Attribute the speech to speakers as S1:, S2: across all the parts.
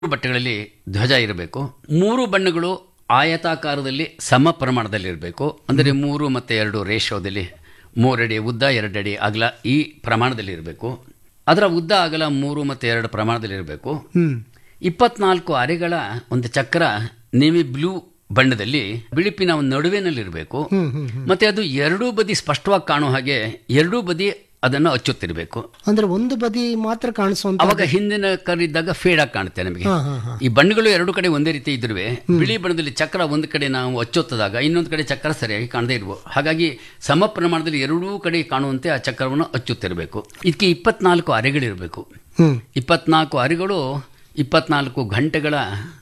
S1: ಬಟ್ಟೆಗಳಲ್ಲಿ ಧ್ವಜ ಇರಬೇಕು ಮೂರು ಬಣ್ಣಗಳು ಆಯತಾಕಾರದಲ್ಲಿ ಸಮ ಪ್ರಮಾಣದಲ್ಲಿ ಇರಬೇಕು ಅಂದರೆ ಮೂರು ಮತ್ತು ಎರಡು ರೇಷೋದಲ್ಲಿ ಮೂರಡಿ ಉದ್ದ ಎರಡಡಿ ಅಗಲ ಈ ಪ್ರಮಾಣದಲ್ಲಿ ಇರಬೇಕು ಅದರ ಉದ್ದ ಅಗಲ ಮೂರು ಮತ್ತು ಎರಡು ಪ್ರಮಾಣದಲ್ಲಿ ಇರಬೇಕು
S2: ಹ್ಮ್
S1: ಇಪ್ಪತ್ನಾಲ್ಕು ಅರೆಗಳ ಒಂದು ಚಕ್ರ ನೇವಿ ಬ್ಲೂ ಬಣ್ಣದಲ್ಲಿ ಬಿಳುಪಿನ ಒಂದು ನಡುವಿನಲ್ಲಿರಬೇಕು
S2: ಹ್ಮ್ ಹ್ಮ್ ಹ್ಮ್.
S1: ಮತ್ತೆ ಅದು ಎರಡೂ ಬದಿ ಸ್ಪಷ್ಟವಾಗಿ ಕಾಣೋ ಹಾಗೆ ಎರಡೂ ಬದಿ ಅದನ್ನು ಅಚ್ಚುತ್ತಿರಬೇಕು
S2: ಅಂದ್ರೆ ಒಂದು ಬದಿ ಮಾತ್ರ ಕಾಣಿಸುವಂತ
S1: ಅವಾಗ ಹಿಂದಿನ ಕರಿದ್ದಾಗ ಫೇಡ್ ಆಗಿ ಕಾಣುತ್ತೆ ನಮಗೆ
S2: ಹಾ ಹಾ ಹಾ
S1: ಈ ಬಣ್ಣಗಳು ಎರಡು ಕಡೆ ಒಂದೇ ರೀತಿ ಇದ್ರುವೆ ಬಿಳಿ ಬಣ್ಣದಲ್ಲಿ ಚಕ್ರ ಒಂದು ಕಡೆ ನಾವು ಅಚ್ಚೊತ್ತದಾಗ ಇನ್ನೊಂದು ಕಡೆ ಚಕ್ರ ಸರಿಯಾಗಿ ಕಾಣದೇ ಇರುವ ಹಾಗಾಗಿ ಸಮ ಪ್ರಮಾಣದಲ್ಲಿ ಎರಡೂ ಕಡೆ ಕಾಣುವಂತೆ ಆ ಚಕ್ರವನ್ನು ಅಚ್ಚುತ್ತಿರಬೇಕು ಇದಕ್ಕೆ ಇಪ್ಪತ್ನಾಲ್ಕು ಅರೆಗಳಿರಬೇಕು
S2: ಹ್ಮ್
S1: ಇಪ್ಪತ್ನಾಲ್ಕು ಅರೆಗಳು ಇಪ್ಪತ್ನಾಲ್ಕು ಗಂಟೆಗಳ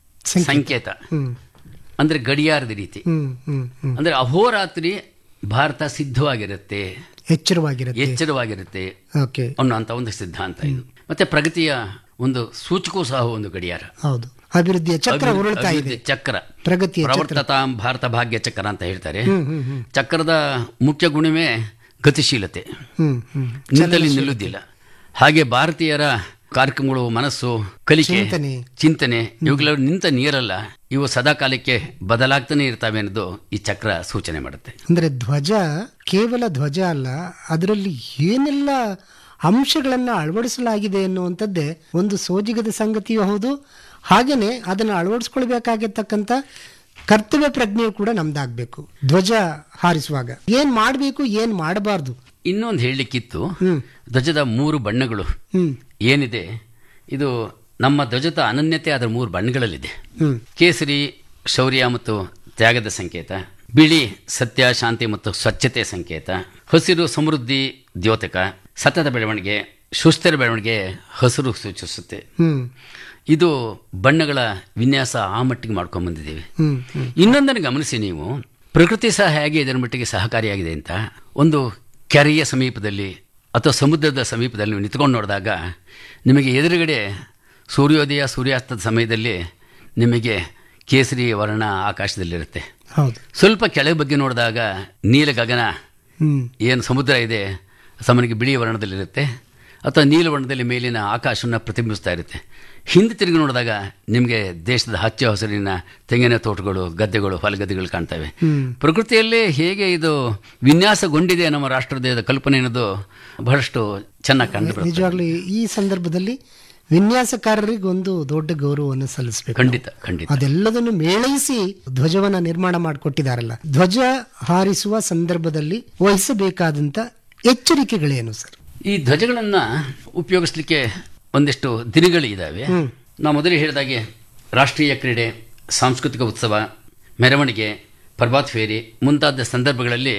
S1: ಸಂಕೇತ
S2: ಹ್ಮ್
S1: ಅಂದ್ರೆ ಗಡಿಯಾರದ ರೀತಿ
S2: ಹ್ಮ್ ಹ್ಮ್ ಹ್ಮ್
S1: ಅಂದ್ರೆ ಅಹೋರಾತ್ರಿ ಭಾರತ ಸಿದ್ಧವಾಗಿರುತ್ತೆ
S2: ಎಚ್ಚರವಾಗಿರುತ್ತೆ
S1: ಎಚ್ಚರವಾಗಿರುತ್ತೆ
S2: ಓಕೆ
S1: ಅನ್ನುವಂಥ ಒಂದು ಸಿದ್ಧಾಂತ ಇದು ಮತ್ತೆ ಪ್ರಗತಿಯ ಒಂದು ಸೂಚಕವೂ ಸಹ ಒಂದು ಗಡಿಯಾರ
S2: ಹೌದು ಅಭಿವೃದ್ಧಿಯ ಚಕ್ರ
S1: ಅಭಿವೃದ್ಧಿ-
S2: ಉರುಳ್ತಾ ಇದೆ
S1: ಅಭಿವೃದ್ಧಿ ಚಕ್ರ
S2: ಪ್ರಗತಿಯ ಚಕ್ರ
S1: ಪ್ರವರ್ತತಾಂ ಭಾರತ ಭಾಗ್ಯ ಚಕ್ರ ಅಂತ ಹೇಳ್ತಾರೆ
S2: ಹ್ಮ್ ಹ್ಮ್ ಹ್ಮ್
S1: ಚಕ್ರದ ಮುಖ್ಯ ಗುಣವೇ ಗತಿಶೀಲತೆ
S2: ಹ್ಮ್ ಹ್ಮ್
S1: ನಿಂತಲ್ಲಿ ನಿಲ್ಲುವುದಿಲ್ಲ ಹಾಗೆ ಭಾರತೀಯರ ಕಾರ್ಯಕ್ರಮಗಳು ಮನಸ್ಸು ಕಲಿಕೆ
S2: ಚಿಂತನೆ.
S1: ಚಿಂತನೆ ಇವುಗಳು ನಿಂತ ನೀರಲ್ಲ ಇವು ಸದಾಕಾಲಕ್ಕೆ ಬದಲಾಗ್ತಾನೆ ಇರ್ತವೆ ಅನ್ನೋದು ಈ ಚಕ್ರ ಸೂಚನೆ ಮಾಡುತ್ತೆ
S2: ಅಂದ್ರೆ ಧ್ವಜ ಕೇವಲ ಧ್ವಜ ಅಲ್ಲ ಅದರಲ್ಲಿ ಏನೆಲ್ಲ ಅಂಶಗಳನ್ನ ಅಳವಡಿಸಲಾಗಿದೆ ಎನ್ನುವಂಥದ್ದೇ ಒಂದು ಸೋಜಿಗದ ಸಂಗತಿಯೂ ಹೌದು ಹಾಗೇನೆ ಅದನ್ನು ಅಳವಡಿಸ್ಕೊಳ್ಬೇಕಾಗಿರ್ತಕ್ಕಂಥ ಕರ್ತವ್ಯ ಪ್ರಜ್ಞೆಯು ಕೂಡ ನಮ್ದಾಗಬೇಕು ಧ್ವಜ ಹಾರಿಸುವಾಗ ಏನ್ ಮಾಡಬೇಕು ಏನ್ ಮಾಡಬಾರ್ದು
S1: ಇನ್ನೊಂದು ಹೇಳಲಿಕ್ಕಿತ್ತು
S2: ಹ್ಮ್
S1: ಧ್ವಜದ ಮೂರು ಬಣ್ಣಗಳು
S2: ಹ್ಮ್
S1: ಏನಿದೆ ಇದು ನಮ್ಮ ಧ್ವಜದ ಅನನ್ಯತೆ ಅದರ ಮೂರು ಬಣ್ಣಗಳಲ್ಲಿದೆ
S2: ಹ್ಮ್
S1: ಕೇಸರಿ ಶೌರ್ಯ ಮತ್ತು ತ್ಯಾಗದ ಸಂಕೇತ ಬಿಳಿ ಸತ್ಯ ಶಾಂತಿ ಮತ್ತು ಸ್ವಚ್ಛತೆ ಸಂಕೇತ ಹಸಿರು ಸಮೃದ್ಧಿ ದ್ಯೋತಕ ಸತತ ಬೆಳವಣಿಗೆ ಸುಸ್ಥಿರ ಬೆಳವಣಿಗೆ ಹಸಿರು ಸೂಚಿಸುತ್ತೆ
S2: ಹ್ಮ್
S1: ಇದು ಬಣ್ಣಗಳ ವಿನ್ಯಾಸ ಆ ಮಟ್ಟಿಗೆ ಮಾಡ್ಕೊಂಡ್ ಬಂದಿದ್ದೀವಿ
S2: ಹ್ಮ್ ಹ್ಮ್
S1: ಇನ್ನೊಂದನ್ನು ಗಮನಿಸಿ ನೀವು ಪ್ರಕೃತಿ ಸಹ ಹೇಗೆ ಇದರ ಮಟ್ಟಿಗೆ ಸಹಕಾರಿಯಾಗಿದೆ ಅಂತ ಒಂದು ಕೆರೆಯ ಸಮೀಪದಲ್ಲಿ ಅಥವಾ ಸಮುದ್ರದ ಸಮೀಪದಲ್ಲಿ ನೀವು ನಿಂತ್ಕೊಂಡು ನೋಡಿದಾಗ ನಿಮಗೆ ಎದುರುಗಡೆ ಸೂರ್ಯೋದಯ ಸೂರ್ಯಾಸ್ತದ ಸಮಯದಲ್ಲಿ ನಿಮಗೆ ಕೇಸರಿ ವರ್ಣ ಆಕಾಶದಲ್ಲಿರುತ್ತೆ
S2: ಹೌದು
S1: ಸ್ವಲ್ಪ ಕೆಳಗೆ ಬಗ್ಗೆ ನೋಡಿದಾಗ ನೀಲ ಗಗನ
S2: ಹ್ಮ್
S1: ಏನು ಸಮುದ್ರ ಇದೆ ಸಮನಿಗೆ ಬಿಳಿ ವರ್ಣದಲ್ಲಿರುತ್ತೆ ಅಥವಾ ನೀಲ ವರ್ಣದಲ್ಲಿ ಮೇಲಿನ ಆಕಾಶವನ್ನು ಪ್ರತಿಬಿಂಬಿಸ್ತಾ ಇರುತ್ತೆ ಹಿಂದೆ ತಿರುಗಿ ನೋಡಿದಾಗ ನಿಮಗೆ ದೇಶದ ಹಚ್ಚ ಹಸಿರಿನ ತೆಂಗಿನ ತೋಟಗಳು ಗದ್ದೆಗಳು ಹೊಲಗದ್ದೆಗಳು ಕಾಣ್ತವೆ
S2: ಹ್ಮ್
S1: ಪ್ರಕೃತಿಯಲ್ಲೇ ಹೇಗೆ ಇದು ವಿನ್ಯಾಸಗೊಂಡಿದೆ ನಮ್ಮ ರಾಷ್ಟ್ರದ ಕಲ್ಪನೆ ಅನ್ನೋದು ಬಹಳಷ್ಟು ಚೆನ್ನಾಗಿ ಕಂಡು ಬರುತ್ತೆ.
S2: ನಿಜವಾಗ್ಲೂ ಈ ಸಂದರ್ಭದಲ್ಲಿ ವಿನ್ಯಾಸಕಾರರಿಗೆ ಒಂದು ದೊಡ್ಡ ಗೌರವವನ್ನು ಸಲ್ಲಿಸಬೇಕು
S1: ಖಂಡಿತ ಖಂಡಿತ
S2: ಅದೆಲ್ಲದನ್ನು ಮೇಳೈಸಿ ಧ್ವಜವನ್ನ ನಿರ್ಮಾಣ ಮಾಡಿಕೊಟ್ಟಿದ್ದಾರಲ್ಲ ಧ್ವಜ ಹಾರಿಸುವ ಸಂದರ್ಭದಲ್ಲಿ ವಹಿಸಬೇಕಾದಂತ ಎಚ್ಚರಿಕೆಗಳೇನು ಸರ್
S1: ಈ ಧ್ವಜಗಳನ್ನ ಉಪಯೋಗಿಸ್ಲಿಕ್ಕೆ ಒಂದಿಷ್ಟು ದಿನಗಳಿದ್ದಾವೆ
S2: ಹ್ಮ್.
S1: ನಾವು ಮೊದಲೇ ಹೇಳಿದಾಗೆ ರಾಷ್ಟ್ರೀಯ ಕ್ರೀಡೆ ಸಾಂಸ್ಕೃತಿಕ ಉತ್ಸವ ಮೆರವಣಿಗೆ ಪ್ರಭಾತ್ ಫೇರಿ ಮುಂತಾದ ಸಂದರ್ಭಗಳಲ್ಲಿ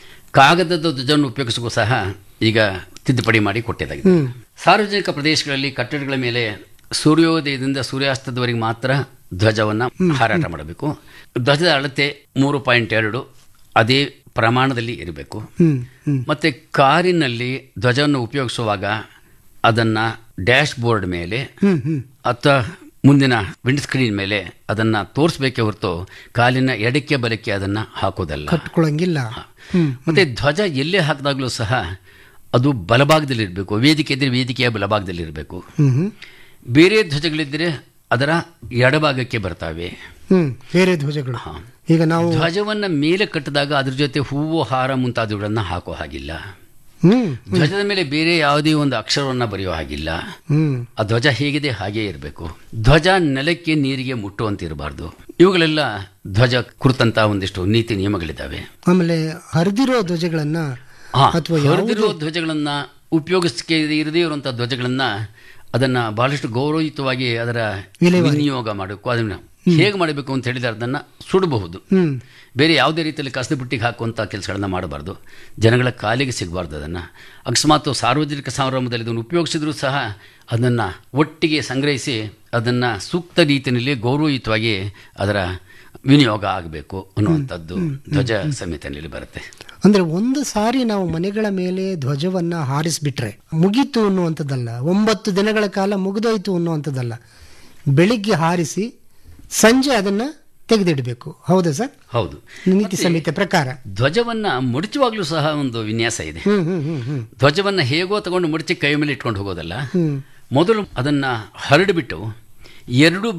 S1: ಕಾಗದದ ಧ್ವಜವನ್ನು ಉಪಯೋಗಿಸುವ ಸಹ ಈಗ ತಿದ್ದುಪಡಿ ಮಾಡಿ ಕೊಟ್ಟಿದ್ದಾಗಿದೆ
S2: ಹ್ಮ್
S1: ಸಾರ್ವಜನಿಕ ಪ್ರದೇಶಗಳಲ್ಲಿ ಕಟ್ಟಡಗಳ ಮೇಲೆ ಸೂರ್ಯೋದಯದಿಂದ ಸೂರ್ಯಾಸ್ತದವರೆಗೆ ಮಾತ್ರ ಧ್ವಜವನ್ನು ಹಾರಾಟ ಮಾಡಬೇಕು ಧ್ವಜದ ಅಳತೆ ಮೂರು ಪಾಯಿಂಟ್ ಎರಡು ಅದೇ ಪ್ರಮಾಣದಲ್ಲಿ ಇರಬೇಕು
S2: ಹ್ಮ್ ಹ್ಮ್
S1: ಮತ್ತೆ ಕಾರಿನಲ್ಲಿ ಧ್ವಜವನ್ನು ಉಪಯೋಗಿಸುವಾಗ ಅದನ್ನ ಡ್ಯಾಶ್ ಬೋರ್ಡ್ ಮೇಲೆ
S2: ಹ್ಮ್ ಹ್ಮ್
S1: ಅಥವಾ ಮುಂದಿನ ವಿಂಡ್ ಸ್ಕ್ರೀನ್ ಮೇಲೆ ಅದನ್ನ ತೋರಿಸ್ಬೇಕೇ ಹೊರತು ಕಾಲಿನ ಎಡಕ್ಕೆ ಬಲಕ್ಕೆ ಅದನ್ನ ಹಾಕೋದಲ್ಲ
S2: ಕಟ್ಕೊಳಂಗಿಲ್ಲ ಹ್ಮ್
S1: ಮತ್ತೆ ಧ್ವಜ ಎಲ್ಲೇ ಹಾಕಿದಾಗಲೂ ಸಹ ಅದು ಬಲಭಾಗದಲ್ಲಿರಬೇಕು ವೇದಿಕೆ ಇದ್ದರೆ ವೇದಿಕೆಯ ಬಲಭಾಗದಲ್ಲಿರಬೇಕು
S2: ಹ್ಮ್ ಹ್ಮ್
S1: ಬೇರೆ ಧ್ವಜಗಳಿದ್ದರೆ ಅದರ ಎಡಭಾಗಕ್ಕೆ ಬರ್ತಾವೆ
S2: ಹ್ಮ್ ಬೇರೆ ಧ್ವಜಗಳು
S1: ಹಾ.
S2: ಈಗ ನಾವು
S1: ಧ್ವಜವನ್ನ ಮೇಲೆ ಕಟ್ಟಿದಾಗ ಅದ್ರ ಜೊತೆ ಹೂವು ಹಾರ ಮುಂತಾದವುಗಳನ್ನ ಹಾಕೋ ಹಾಗಿಲ್ಲ
S2: ಹ್ಮ್
S1: ಧ್ವಜದ ಮೇಲೆ ಬೇರೆ ಯಾವುದೇ ಒಂದು ಅಕ್ಷರವನ್ನ ಬರೆಯೋ ಹಾಗಿಲ್ಲ
S2: ಹ್ಮ್
S1: ಆ ಧ್ವಜ ಹೇಗಿದೆ ಹಾಗೇ ಇರಬೇಕು ಧ್ವಜ ನೆಲಕ್ಕೆ ನೀರಿಗೆ ಮುಟ್ಟುವಂತೆ ಇರಬಾರ್ದು ಇವುಗಳೆಲ್ಲ ಧ್ವಜ ಕುರಿತಂತ ಒಂದಿಷ್ಟು ನೀತಿ ನಿಯಮಗಳಿದ್ದಾವೆ
S2: ಆಮೇಲೆ ಹರಿದಿರೋ ಧ್ವಜಗಳನ್ನ
S1: ಹಾ,
S2: ಅಥವಾ
S1: ಹೊರದಿರೋ ಧ್ವಜಗಳನ್ನ ಉಪಯೋಗಿಸಕ್ಕೆ ಇರದೇ ಇರುವಂತಹ ಧ್ವಜಗಳನ್ನ ಅದನ್ನ ಬಹಳಷ್ಟು ಗೌರವಯುತವಾಗಿ ಅದರ
S2: ವಿಲೇವಾರಿ.
S1: ವಿನಿಯೋಗ ಮಾಡಬೇಕು ಅದನ್ನ ಹೇಗೆ ಮಾಡಬೇಕು ಅಂತ ಹೇಳಿದ್ರೆ ಅದನ್ನ ಸುಡಬಹುದು
S2: ಹ್ಮ್
S1: ಬೇರೆ ಯಾವುದೇ ರೀತಿಯಲ್ಲಿ ಕಸದ ಬುಟ್ಟಿಗೆ ಹಾಕುವಂಥ ಕೆಲಸಗಳನ್ನ ಮಾಡಬಾರ್ದು ಜನಗಳ ಕಾಲಿಗೆ ಸಿಗಬಾರ್ದು ಅದನ್ನು ಅಕಸ್ಮಾತ್ ಸಾರ್ವಜನಿಕ ಸಂಭ್ರಮದಲ್ಲಿ ಇದನ್ನು ಉಪಯೋಗಿಸಿದ್ರೂ ಸಹ ಅದನ್ನು ಒಟ್ಟಿಗೆ ಸಂಗ್ರಹಿಸಿ ಅದನ್ನು ಸೂಕ್ತ ರೀತಿಯಲ್ಲಿ ಗೌರವಯುತವಾಗಿ ಅದರ ವಿನಿಯೋಗ ಆಗಬೇಕು ಅನ್ನುವಂಥದ್ದು ಧ್ವಜ ಸಂಹಿತೆಯಲ್ಲಿ ಬರುತ್ತೆ
S2: ಅಂದ್ರೆ ಒಂದು ಸಾರಿ ನಾವು ಮನೆಗಳ ಮೇಲೆ ಧ್ವಜವನ್ನ ಹಾರಿಸ್ಬಿಟ್ರೆ ಮುಗೀತು ಅನ್ನುವಂಥದ್ದಲ್ಲ ಒಂಬತ್ತು ದಿನಗಳ ಕಾಲ ಮುಗಿದೋಯ್ತು ಅನ್ನುವಂಥದ್ದಲ್ಲ ಬೆಳಿಗ್ಗೆ ಹಾರಿಸಿ ಸಂಜೆ ಅದನ್ನ ತೆಗೆದಿಡಬೇಕು ಹೌದಾ ಸರ್
S1: ಹೌದು
S2: ನೀತಿ ಸಂಹಿತೆ ಪ್ರಕಾರ
S1: ಧ್ವಜವನ್ನ ಮುಡಿಚುವಾಗಲೂ ಸಹ ಒಂದು ವಿನ್ಯಾಸ ಇದೆ
S2: ಹ್ಮ್ ಹ್ಮ್ ಹ್ಮ್ ಹ್ಮ್
S1: ಧ್ವಜವನ್ನ ಹೇಗೋ ತಗೊಂಡು ಮುಡಿಚಿ ಕೈ ಮೇಲೆ ಇಟ್ಕೊಂಡು ಹೋಗೋದಲ್ಲ
S2: ಹ್ಮ್
S1: ಮೊದಲು ಅದನ್ನ ಹರಡಿಬಿಟ್ಟು ಎರಡು